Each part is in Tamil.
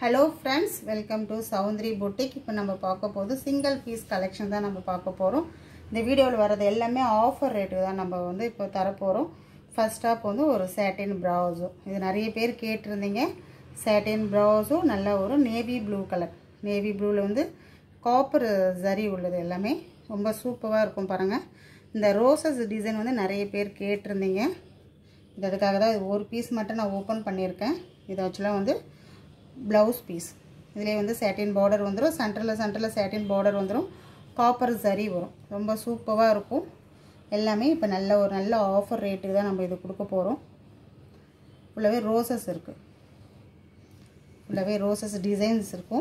hello friends welcome to Soundari boutique இப்போ நம்ம பார்க்க போகுது சிங்கிள் பீஸ் கலெக்ஷன் தான் நம்ம பார்க்க போகிறோம் இந்த வீடியோவில் வர்றது எல்லாமே ஆஃபர் ரேட்டு தான் நம்ம வந்து இப்போ தரப்போகிறோம் ஃபர்ஸ்ட் ஆப் வந்து ஒரு சேட்டின் ப்ரௌஸும் இது நிறைய பேர் கேட்டிருந்தீங்க சேட்டின் ப்ரௌஸும் நல்ல ஒரு நேவி ப்ளூ கலர் நேவி ப்ளூவில் வந்து காப்பர் ஜரி உள்ளது எல்லாமே ரொம்ப சூப்பராக இருக்கும் பாருங்கள் இந்த ரோசஸ் டிசைன் வந்து நிறைய பேர் கேட்டிருந்தீங்க இது அதுக்காக தான் இது ஒரு பீஸ் மட்டும் நான் ஓப்பன் பண்ணியிருக்கேன் இது ஆக்சுவலாக வந்து ப்ளவுஸ் பீஸ் இதிலே வந்து சேட்டின் பார்டர் வந்துடும் சென்டரில் சென்டரில் சேட்டின் பார்டர் வந்துடும் காப்பர் சரி வரும் ரொம்ப சூப்பராக இருக்கும் எல்லாமே இப்போ நல்ல ஒரு நல்ல ஆஃபர் ரேட்டுக்கு தான் நம்ம இது கொடுக்க போகிறோம் ஃபுல்லாகவே ரோசஸ் இருக்குது ஃபுல்லாகவே ரோசஸ் டிசைன்ஸ் இருக்கும்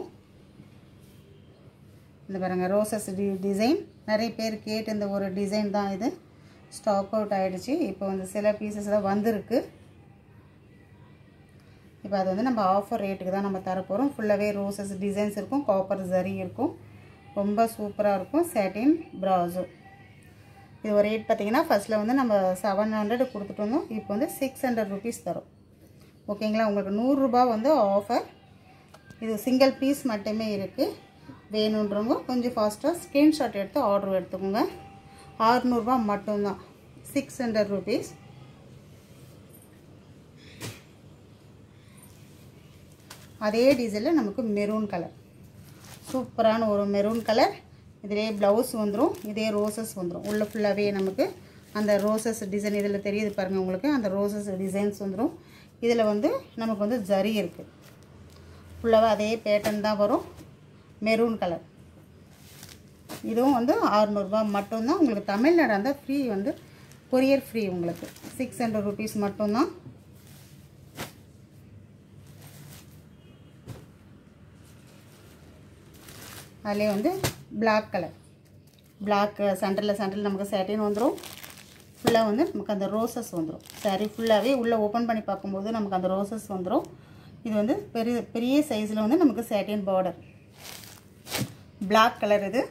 இந்த பாருங்கள் ரோசஸ் டி டிசைன் நிறைய பேர் கேட்டு இந்த ஒரு டிசைன் தான் இது ஸ்டாக் அவுட் ஆகிடுச்சு இப்போ வந்து சில பீசஸ் தான் வந்திருக்கு இப்போ அது வந்து நம்ம ஆஃபர் ரேட்டுக்கு தான் நம்ம தரப்போகிறோம் ஃபுல்லாகவே ரோசஸ் டிசைன்ஸ் இருக்கும் காப்பர் ஜரி இருக்கும் ரொம்ப சூப்பராக இருக்கும் சேட்டின் ப்ராஸோ இது ஒரு ரேட் பார்த்திங்கன்னா ஃபஸ்ட்டில் வந்து நம்ம செவன் ஹண்ட்ரட் கொடுத்துட்டு வந்தோம் இப்போ வந்து சிக்ஸ் ஹண்ட்ரட் ருபீஸ் தரும் ஓகேங்களா உங்களுக்கு நூறுரூபா வந்து ஆஃபர் இது சிங்கிள் பீஸ் மட்டுமே இருக்குது வேணுன்றவங்க கொஞ்சம் ஃபாஸ்ட்டாக ஸ்க்ரீன்ஷாட் எடுத்து ஆர்டர் எடுத்துக்கோங்க ஆறுநூறுபா மட்டும்தான் சிக்ஸ் ஹண்ட்ரட் ருபீஸ் அதே டிசைனில் நமக்கு மெரூன் கலர் சூப்பரான ஒரு மெரூன் கலர் இதிலே ப்ளவுஸ் வந்துடும் இதே ரோசஸ் வந்துடும் உள்ளே ஃபுல்லாகவே நமக்கு அந்த ரோசஸ் டிசைன் இதில் தெரியுது பாருங்கள் உங்களுக்கு அந்த ரோசஸ் டிசைன்ஸ் வந்துடும் இதில் வந்து நமக்கு வந்து ஜரி இருக்குது ஃபுல்லாகவே அதே பேட்டர்ன் தான் வரும் மெரூன் கலர் இதுவும் வந்து ஆறுநூறுபா மட்டும்தான் உங்களுக்கு தமிழ்நாடு அந்த ஃப்ரீ வந்து கொரியர் ஃப்ரீ உங்களுக்கு சிக்ஸ் ஹண்ட்ரட் ருபீஸ் மட்டும்தான் அதிலே வந்து பிளாக் கலர் பிளாக் சென்டரில் சென்டரில் நமக்கு சேட்டின் வந்துடும் ஃபுல்லாக வந்து நமக்கு அந்த ரோசஸ் வந்துடும் சாரி ஃபுல்லாகவே உள்ளே ஓப்பன் பண்ணி பார்க்கும்போது நமக்கு அந்த ரோசஸ் வந்துடும் இது வந்து பெரிய பெரிய சைஸில் வந்து நமக்கு சேட்டின் பார்டர் பிளாக் கலர் இது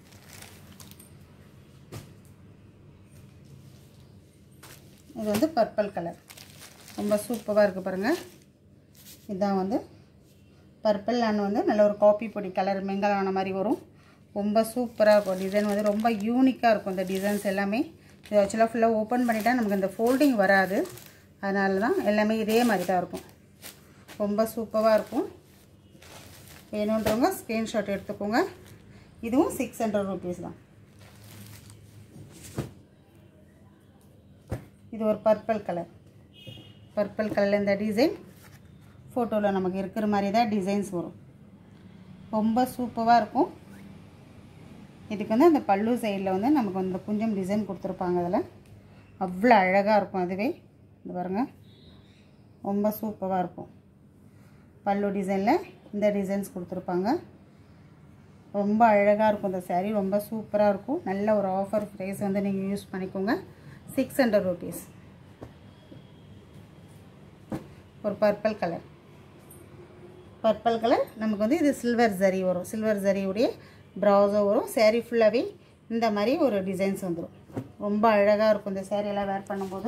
இது வந்து பர்பிள் கலர் ரொம்ப சூப்பராக இருக்குது பாருங்கள் இதுதான் வந்து பர்பிள் அண்ட் வந்து நல்ல ஒரு காப்பி பொடி கலர் மெங்கலான மாதிரி வரும் ரொம்ப சூப்பராக இருக்கும் டிசைன் வந்து ரொம்ப யூனிக்காக இருக்கும் இந்த டிசைன்ஸ் எல்லாமே இது ஆக்சுவலாக ஃபுல்லாக ஓப்பன் பண்ணிட்டா நமக்கு இந்த ஃபோல்டிங் வராது அதனால தான் எல்லாமே இதே மாதிரி தான் இருக்கும் ரொம்ப சூப்பராக இருக்கும் வேணுன்றவங்க ஸ்க்ரீன்ஷாட் எடுத்துக்கோங்க இதுவும் சிக்ஸ் ஹண்ட்ரட் ருபீஸ் தான் இது ஒரு பர்பிள் கலர் பர்பிள் கலரில் இந்த டிசைன் ஃபோட்டோவில் நமக்கு இருக்கிற மாதிரி தான் டிசைன்ஸ் வரும் ரொம்ப சூப்பராக இருக்கும் இதுக்கு வந்து அந்த பல்லு சைடில் வந்து நமக்கு வந்து குஞ்சம் டிசைன் கொடுத்துருப்பாங்க அதில் அவ்வளோ அழகாக இருக்கும் அதுவே இந்த பாருங்கள் ரொம்ப சூப்பராக இருக்கும் பல்லு டிசைனில் இந்த டிசைன்ஸ் கொடுத்துருப்பாங்க ரொம்ப அழகாக இருக்கும் இந்த சேரீ ரொம்ப சூப்பராக இருக்கும் நல்ல ஒரு ஆஃபர் ப்ரைஸ் வந்து நீங்கள் யூஸ் பண்ணிக்கோங்க சிக்ஸ் ஹண்ட்ரட் ருபீஸ் ஒரு பர்பிள் கலர் பர்பிள் கலர் நமக்கு வந்து இது சில்வர் ஜரி வரும் சில்வர் ஜரியுடைய ப்ரௌஸோ வரும் சேரீ ஃபுல்லாகவே இந்த மாதிரி ஒரு டிசைன்ஸ் வந்துடும் ரொம்ப அழகாக இருக்கும் இந்த சேரீயெல்லாம் வேர் பண்ணும்போது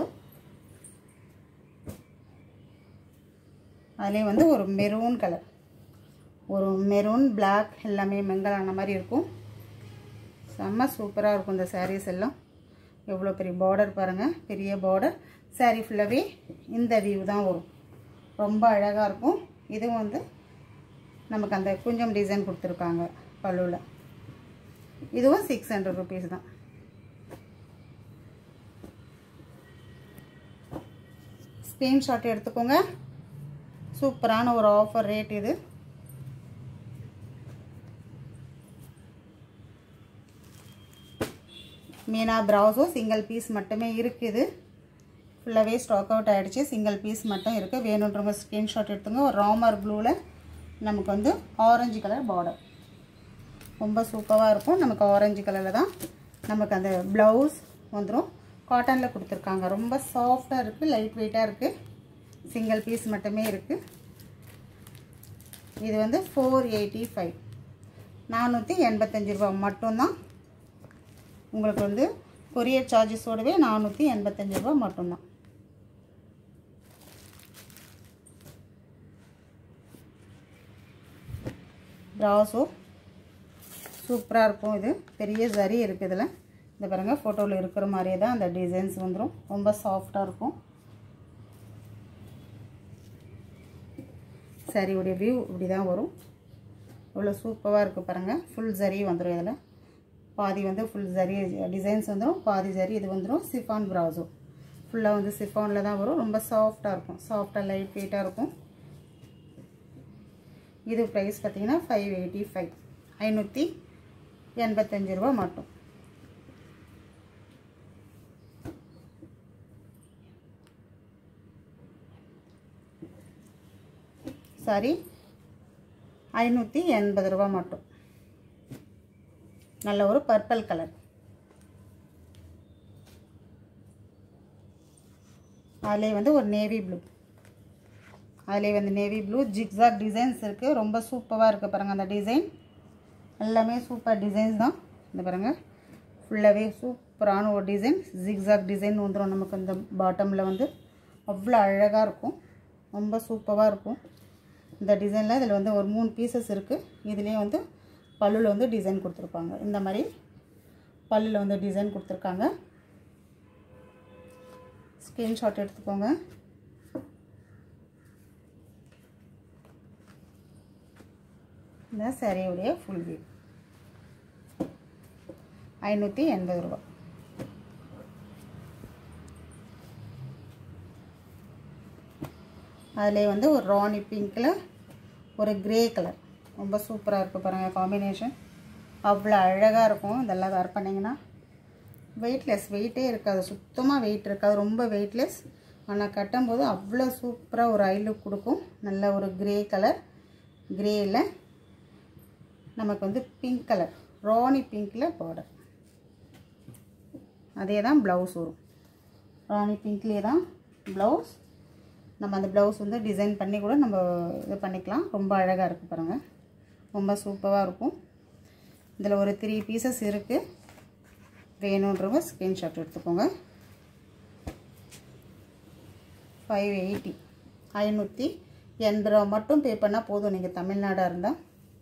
அதிலே வந்து ஒரு மெரூன் கலர் ஒரு மெரூன் பிளாக் எல்லாமே மெங்கலான மாதிரி இருக்கும் செம்ம சூப்பராக இருக்கும் இந்த சாரீஸ் எல்லாம் எவ்வளோ பெரிய பார்டர் பாருங்கள் பெரிய பார்டர் சாரீ ஃபுல்லாகவே இந்த வியூ தான் வரும் ரொம்ப அழகாக இருக்கும் இதுவும் வந்து நமக்கு அந்த குஞ்சம் டிசைன் கொடுத்துருக்காங்க பல்லுவில் இதுவும் சிக்ஸ் ஹண்ட்ரட் ருபீஸ் தான் ஸ்க்ரீன்ஷாட் எடுத்துக்கோங்க சூப்பரான ஒரு ஆஃபர் ரேட் இது மீனா ப்ரௌஸும் சிங்கிள் பீஸ் மட்டுமே இருக்குது ஃபுல்லாகவே ஸ்டாக் அவுட் ஆகிடுச்சு சிங்கிள் பீஸ் மட்டும் இருக்குது வேணுன்றவங்க ஸ்க்ரீன்ஷாட் எடுத்துங்க ஒரு ராமர் ப்ளூவில் நமக்கு வந்து ஆரஞ்சு கலர் பார்டர் ரொம்ப சூப்பராக இருக்கும் நமக்கு ஆரஞ்சு கலரில் தான் நமக்கு அந்த ப்ளவுஸ் வந்துடும் காட்டனில் கொடுத்துருக்காங்க ரொம்ப சாஃப்டாக இருக்குது லைட் வெயிட்டாக இருக்குது சிங்கிள் பீஸ் மட்டுமே இருக்குது இது வந்து ஃபோர் எயிட்டி ஃபைவ் நானூற்றி எண்பத்தஞ்சு ரூபா மட்டும்தான் உங்களுக்கு வந்து கொரியர் சார்ஜஸோடவே நானூற்றி எண்பத்தஞ்சு ரூபா மட்டும்தான் ப்ராஸோ சூப்பராக இருக்கும் இது பெரிய சரி இருக்குது இதில் இந்த பாருங்கள் ஃபோட்டோவில் இருக்கிற மாதிரியே தான் அந்த டிசைன்ஸ் வந்துடும் ரொம்ப சாஃப்டாக இருக்கும் சரியுடைய வியூ இப்படி தான் வரும் இவ்வளோ சூப்பராக இருக்குது பாருங்கள் ஃபுல் ஜரி வந்துடும் இதில் பாதி வந்து ஃபுல் ஜரி டிசைன்ஸ் வந்துடும் பாதி ஜரி இது வந்துடும் சிஃபான் ப்ராஸோ ஃபுல்லாக வந்து சிஃபானில் தான் வரும் ரொம்ப சாஃப்டாக இருக்கும் சாஃப்டாக லைட் வெயிட்டாக இருக்கும் இது ப்ரைஸ் பார்த்தீங்கன்னா ஃபைவ் எயிட்டி ஃபைவ் ஐநூற்றி எண்பத்தஞ்சு ரூபா மட்டும் சாரி ஐநூற்றி எண்பது ரூபா மட்டும் நல்ல ஒரு பர்பிள் கலர் அதிலே வந்து ஒரு நேவி ப்ளூ அதிலே வந்து நேவி ப்ளூ ஜிக்ஸாக் டிசைன்ஸ் இருக்குது ரொம்ப சூப்பராக இருக்குது பாருங்கள் அந்த டிசைன் எல்லாமே சூப்பர் டிசைன்ஸ் தான் இந்த பாருங்கள் ஃபுல்லாகவே சூப்பரான ஒரு டிசைன் ஜிக்ஸாக் டிசைன் வந்துடும் நமக்கு இந்த பாட்டமில் வந்து அவ்வளோ அழகாக இருக்கும் ரொம்ப சூப்பராக இருக்கும் இந்த டிசைனில் இதில் வந்து ஒரு மூணு பீசஸ் இருக்குது இதுலேயே வந்து பல்லுவில் வந்து டிசைன் கொடுத்துருப்பாங்க இந்த மாதிரி பல்லில் வந்து டிசைன் கொடுத்துருக்காங்க ஸ்க்ரீன்ஷாட் எடுத்துக்கோங்க இந்த சாரியுடைய ஃபுல் வியூ ஐநூற்றி எண்பது ரூபா அதிலே வந்து ஒரு ராணி பிங்க்கில் ஒரு கிரே கலர் ரொம்ப சூப்பராக இருக்குது பாருங்கள் காம்பினேஷன் அவ்வளோ அழகாக இருக்கும் இதெல்லாம் வேர் பண்ணிங்கன்னா வெயிட்லெஸ் வெயிட்டே இருக்காது சுத்தமாக வெயிட் இருக்காது ரொம்ப வெயிட்லெஸ் ஆனால் கட்டும்போது அவ்வளோ சூப்பராக ஒரு ஐ லுக் கொடுக்கும் நல்ல ஒரு கிரே கலர் கிரேயில் நமக்கு வந்து பிங்க் கலர் ராணி பிங்க்கில் பார்டர் அதே தான் ப்ளவுஸ் வரும் ராணி பிங்க்லேயே தான் ப்ளவுஸ் நம்ம அந்த ப்ளவுஸ் வந்து டிசைன் பண்ணி கூட நம்ம இது பண்ணிக்கலாம் ரொம்ப அழகாக இருக்குது பாருங்கள் ரொம்ப சூப்பராக இருக்கும் இதில் ஒரு த்ரீ பீசஸ் இருக்குது வேணுன்றவங்க ஸ்க்ரீன்ஷாட் எடுத்துக்கோங்க ஃபைவ் எயிட்டி ஐநூற்றி எண்பது ரூபா மட்டும் பே பண்ணால் போதும் நீங்கள் தமிழ்நாடாக இருந்தால்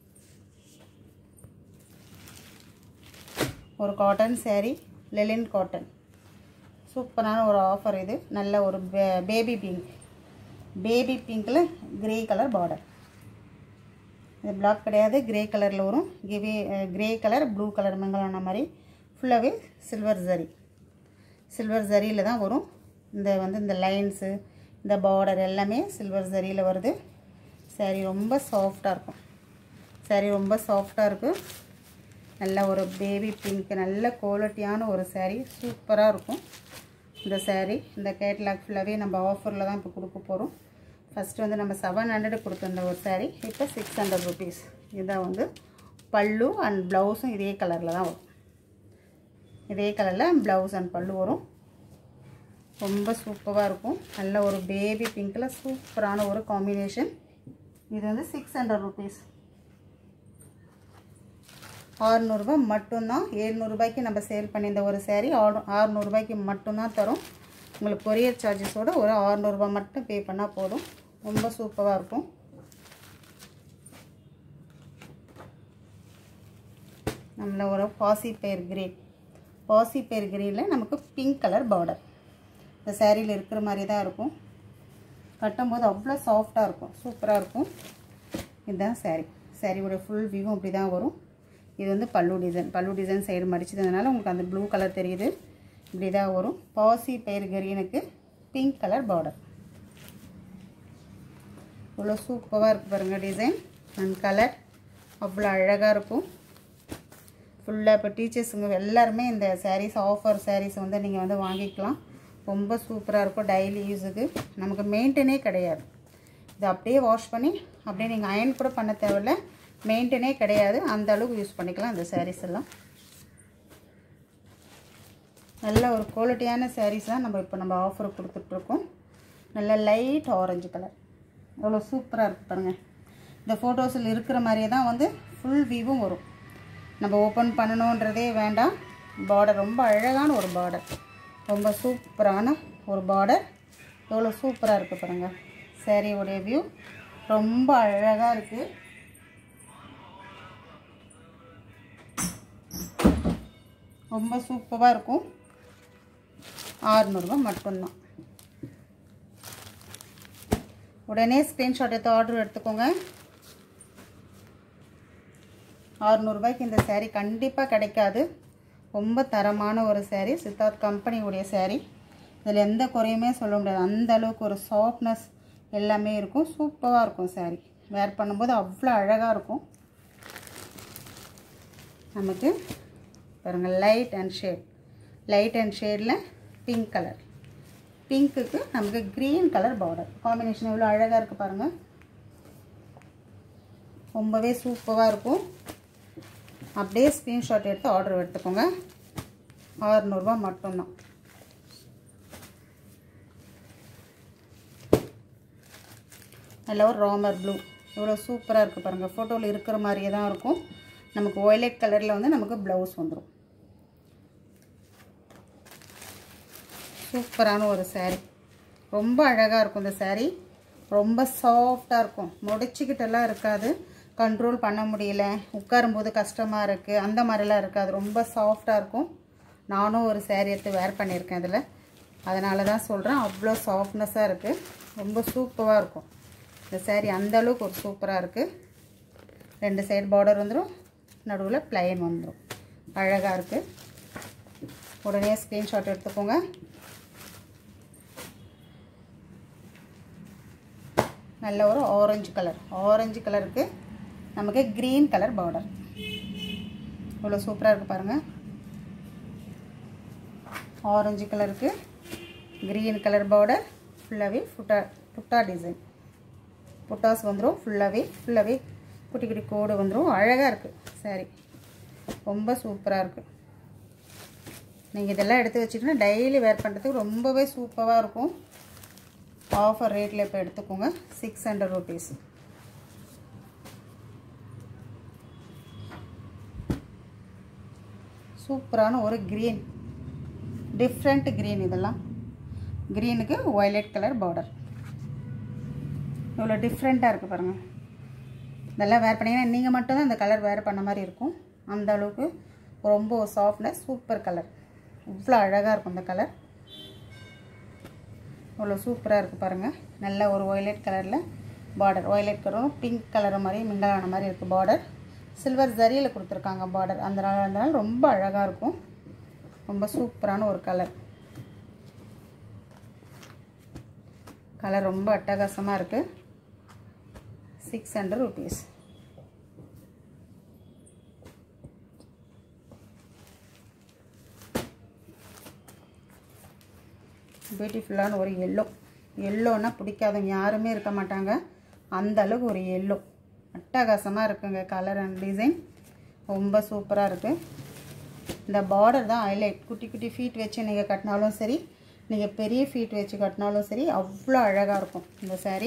ஒரு காட்டன் saree லெலின் காட்டன் சூப்பரான ஒரு ஆஃபர் இது நல்ல ஒரு பேபி பிங்க் பேபி பிங்க்கில் கிரே கலர் பார்டர் இது பிளாக் கிடையாது கிரே கலரில் வரும் கிவே கிரே கலர் ப்ளூ கலர் மங்கலான மாதிரி ஃபுல்லாகவே சில்வர் ஜரி சில்வர் ஜரியில் தான் வரும் இந்த வந்து இந்த லைன்ஸு இந்த பார்டர் எல்லாமே சில்வர் ஜரியில் வருது saree ரொம்ப சாஃப்டாக இருக்கும் saree ரொம்ப சாஃப்டாக இருக்குது நல்ல ஒரு பேபி பிங்க் நல்ல குவாலிட்டியான ஒரு saree சூப்பராக இருக்கும் இந்த saree இந்த கேட்லாக் ஃபுல்லாகவே நம்ம ஆஃபரில் தான் இப்போ கொடுக்க போகிறோம் ஃபஸ்ட்டு வந்து நம்ம செவன் ஹண்ட்ரட் கொடுத்துருந்த ஒரு saree இப்போ சிக்ஸ் ஹண்ட்ரட் ருபீஸ் இதுதான் வந்து பல்லு அண்ட் ப்ளவுஸும் இதே கலரில் தான் வரும் இதே கலரில் ப்ளவுஸ் அண்ட் பல்லு வரும் ரொம்ப சூப்பராக இருக்கும் நல்ல ஒரு பேபி பிங்க்கில் சூப்பரான ஒரு காம்பினேஷன் இது வந்து சிக்ஸ் ஹண்ட்ரட் ருபீஸ் ஆறுநூறுபா மட்டும்தான் ஏழ்நூறுபாய்க்கு நம்ம சேல் பண்ணியிருந்த ஒரு சேரீ ஆறு ஆறுநூறுபாய்க்கு மட்டும்தான் தரும் உங்களுக்கு கொரியர் சார்ஜஸோட ஒரு ஆறுநூறுபா மட்டும் பே பண்ணால் போதும் ரொம்ப சூப்பராக இருக்கும் நம்மள ஒரு பாசி பயிர் கிரே பாசி பயிர் கிரேயில் நமக்கு பிங்க் கலர் பார்டர் இந்த சேரீயில் இருக்கிற மாதிரி தான் இருக்கும் கட்டும்போது அவ்வளோ சாஃப்டாக இருக்கும் சூப்பராக இருக்கும் இதுதான் saree சாரியோட ஃபுல் வியூவும் இப்படி தான் வரும் இது வந்து பல்லு டிசைன் பல்லு டிசைன் சைடு மடிச்சதுனால உங்களுக்கு அந்த ப்ளூ கலர் தெரியுது இப்படி தான் வரும் பாசி பயிர் கிரீனுக்கு பிங்க் கலர் பார்டர் இவ்வளோ சூப்பராக இருக்குது பாருங்கள் டிசைன் அண்ட் கலர் அவ்வளோ அழகாக இருக்கும் ஃபுல்லாக இப்போ டீச்சர்ஸுங்க எல்லாருமே இந்த சாரீஸ் ஆஃபர் சாரீஸ் வந்து நீங்கள் வந்து வாங்கிக்கலாம் ரொம்ப சூப்பராக இருக்கும் டெய்லி யூஸுக்கு நமக்கு மெயின்டெனே கிடையாது இது அப்படியே வாஷ் பண்ணி அப்படியே நீங்கள் அயன் கூட பண்ண தேவையில்ல மெயின்டெனே கிடையாது அந்த அளவுக்கு யூஸ் பண்ணிக்கலாம் இந்த சாரீஸ் எல்லாம் நல்ல ஒரு குவாலிட்டியான சாரீஸ் தான் நம்ம இப்போ நம்ம ஆஃபர் கொடுத்துட்ருக்கோம் நல்ல லைட் ஆரஞ்சு கலர் எவ்வளோ சூப்பராக இருக்குது பாருங்கள் இந்த ஃபோட்டோஸில் இருக்கிற மாதிரியே தான் வந்து ஃபுல் வியூவும் வரும் நம்ம ஓப்பன் பண்ணணுன்றதே வேண்டாம் பார்டர் ரொம்ப அழகான ஒரு பார்டர் ரொம்ப சூப்பரான ஒரு பார்டர் எவ்வளோ சூப்பராக இருக்குது பாருங்கள் சாரியோடைய வியூ ரொம்ப அழகாக இருக்குது ரொம்ப சூப்பராக இருக்கும் ஆறுநூறுபா மட்டும்தான் உடனே ஸ்க்ரீன்ஷாட் எடுத்து ஆர்டர் எடுத்துக்கோங்க ஆறுநூறுபாய்க்கு இந்த சேரீ கண்டிப்பாக கிடைக்காது ரொம்ப தரமான ஒரு சேரீ சித்தார்த் கம்பெனியுடைய சேரீ இதில் எந்த குறையுமே சொல்ல முடியாது அந்த அளவுக்கு ஒரு சாஃப்ட்னஸ் எல்லாமே இருக்கும் சூப்பராக இருக்கும் சேரீ வேர் பண்ணும்போது அவ்வளோ அழகாக இருக்கும் நமக்கு பாருங்கள் light and shade light and ஷேடில் பிங்க் கலர் பிங்க்குக்கு நமக்கு க்ரீன் கலர் பார்டர் காம்பினேஷன் எவ்வளோ அழகாக இருக்குது பாருங்கள் ரொம்பவே சூப்பராக இருக்கும் அப்படியே ஸ்க்ரீன்ஷாட் எடுத்து ஆர்டர் எடுத்துக்கோங்க ஆறுநூறுபா மட்டும்தான் நல்ல ஒரு ராமர் ப்ளூ இவ்வளோ சூப்பராக இருக்குது பாருங்கள் ஃபோட்டோவில் இருக்கிற மாதிரியே தான் இருக்கும் நமக்கு ஒய்லெட் கலரில் வந்து நமக்கு ப்ளவுஸ் வந்துடும் சூப்பரான ஒரு சேரீ ரொம்ப அழகாக இருக்கும் இந்த சேரீ ரொம்ப சாஃப்டாக இருக்கும் முடிச்சுக்கிட்டெல்லாம் இருக்காது கண்ட்ரோல் பண்ண முடியல உட்காரும்போது கஷ்டமாக இருக்குது அந்த மாதிரிலாம் இருக்காது ரொம்ப சாஃப்டாக இருக்கும் நானும் ஒரு சேரீ எடுத்து வேர் பண்ணியிருக்கேன் இதில் அதனால தான் சொல்கிறேன் அவ்வளோ சாஃப்ட்னஸாக இருக்குது ரொம்ப சூப்பராக இருக்கும் இந்த சேரீ அந்த அளவுக்கு ஒரு சூப்பராக இருக்குது ரெண்டு சைடு பார்டர் வந்துடும் நடுவில் ப்ளைன் வந்துடும் அழகாக இருக்குது உடனே ஸ்க்ரீன்ஷாட் எடுத்துக்கோங்க நல்ல ஒரு ஆரஞ்சு கலர் ஆரஞ்சு கலருக்கு நமக்கு க்ரீன் கலர் பார்டர் இவ்வளோ சூப்பராக இருக்குது பாருங்கள் ஆரஞ்சு கலருக்கு க்ரீன் கலர் பார்டர் ஃபுல்லாகவே புட்டா புட்டா டிசைன் புட்டாஸ் வந்துடும் ஃபுல்லாகவே ஃபுல்லாகவே குட்டி குட்டி கோடு வந்துடும் அழகாக இருக்குது சரி ரொம்ப சூப்பராக இருக்குது நீங்கள் இதெல்லாம் எடுத்து வச்சுக்கிட்டா டெய்லி வேர் பண்ணுறதுக்கு ரொம்பவே சூப்பராக இருக்கும் ஆஃபர் ரேட்டில் இப்போ எடுத்துக்கோங்க சிக்ஸ் ஹண்ட்ரட் ருபீஸ் சூப்பரான ஒரு க்ரீன் டிஃப்ரெண்ட் க்ரீன் இதெல்லாம் க்ரீனுக்கு ஒய்லெட் கலர் பார்டர் இவ்வளோ டிஃப்ரெண்ட்டாக இருக்குது பாருங்கள் இதெல்லாம் வேர் பண்ணிங்கன்னா நீங்கள் மட்டும்தான் இந்த கலர் வேர் பண்ண மாதிரி இருக்கும் அந்த அளவுக்கு ரொம்ப சாஃப்ட்னஸ் சூப்பர் கலர் இவ்வளோ அழகாக இருக்கும் இந்த கலர் இவ்வளோ சூப்பராக இருக்குது பாருங்கள் நல்ல ஒரு ஒய்லெட் கலரில் பார்டர் ஒய்லெட் கலரும் பிங்க் கலர் மாதிரி மிங்கலான மாதிரி இருக்குது பார்டர் சில்வர் ஜரியில் கொடுத்துருக்காங்க பார்டர் அந்த நாள் அந்த நாள் ரொம்ப அழகாக இருக்கும் ரொம்ப சூப்பரான ஒரு கலர் கலர் ரொம்ப அட்டகாசமாக இருக்குது சிக்ஸ் ஹண்ட்ரட் ருபீஸ் பியூட்டிஃபுல்லான ஒரு எல்லோ எல்லோன்னா பிடிக்காதவங்க யாருமே இருக்க மாட்டாங்க அந்த அளவுக்கு ஒரு எல்லோ அட்டகாசமாக இருக்குங்க கலர் அண்ட் டிசைன் ரொம்ப சூப்பராக இருக்குது இந்த பார்டர் தான் ஹைலைட் குட்டி குட்டி ஃபீட் வச்சு நீங்கள் கட்டினாலும் சரி நீங்கள் பெரிய ஃபீட் வச்சு கட்டினாலும் சரி அவ்வளோ அழகாக இருக்கும் இந்த saree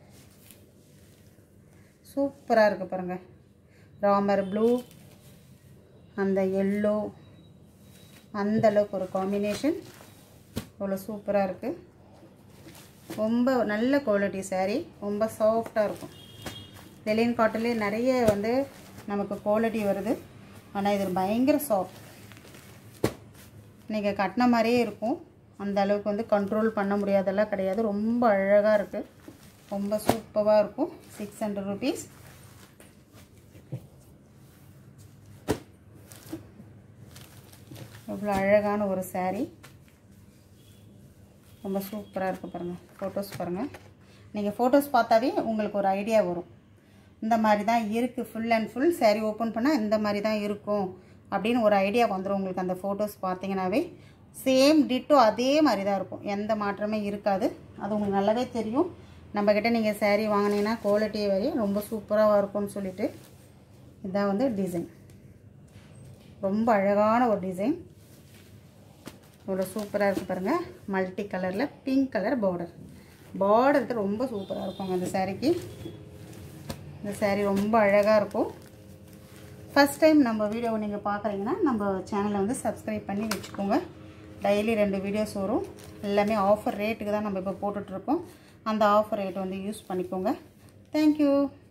சூப்பராக இருக்குது பாருங்கள் ராமர் ப்ளூ அந்த எல்லோ அந்த அளவுக்கு ஒரு காம்பினேஷன் அவ்வளோ சூப்பராக இருக்குது ரொம்ப நல்ல குவாலிட்டி saree ரொம்ப சாஃப்டாக இருக்கும் லெலின் காட்டன்லேயே நிறைய வந்து நமக்கு குவாலிட்டி வருது ஆனால் இது பயங்கர சாஃப்ட் நீங்கள் கட்டின மாதிரியே இருக்கும் அந்த அளவுக்கு வந்து கண்ட்ரோல் பண்ண முடியாதெல்லாம் கிடையாது ரொம்ப அழகாக இருக்குது ரொம்ப சூப்பராக இருக்கும் சிக்ஸ் ஹண்ட்ரட் ருபீஸ் இவ்வளோ அழகான ஒரு saree ரொம்ப சூப்பராக இருக்குது பாருங்கள் ஃபோட்டோஸ் பாருங்கள் நீங்கள் ஃபோட்டோஸ் பார்த்தாவே உங்களுக்கு ஒரு ஐடியா வரும் இந்த மாதிரி தான் இருக்குது full and full saree open பண்ணால் இந்த மாதிரி தான் இருக்கும் அப்படின்னு ஒரு ஐடியா வந்துடும் உங்களுக்கு அந்த ஃபோட்டோஸ் பார்த்தீங்கன்னாவே சேம் டிட்டோ அதே மாதிரி தான் இருக்கும் எந்த மாற்றமே இருக்காது அது உங்களுக்கு நல்லாவே தெரியும் நம்மக்கிட்ட நீங்கள் saree வாங்கினீங்கன்னா குவாலிட்டி வரையும் ரொம்ப சூப்பராக இருக்கும்னு சொல்லிட்டு இதான் வந்து டிசைன் ரொம்ப அழகான ஒரு டிசைன் இவ்வளோ சூப்பராக இருக்குது பாருங்கள் மல்டி கலரில் பிங்க் கலர் பார்டர் பார்டர் ரொம்ப சூப்பராக இருக்குங்க இந்த சாரீக்கு இந்த saree ரொம்ப அழகாக இருக்கும் ஃபஸ்ட் டைம் நம்ம வீடியோவை நீங்கள் பார்க்குறீங்கன்னா நம்ம சேனலை வந்து சப்ஸ்கிரைப் பண்ணி வச்சுக்கோங்க டெய்லி ரெண்டு வீடியோஸ் வரும் எல்லாமே ஆஃபர் ரேட்டுக்கு தான் நம்ம இப்போ போட்டுட்ருக்கோம் அந்த ஆஃபர் ரேட்டை வந்து யூஸ் பண்ணிக்கோங்க தேங்க்யூ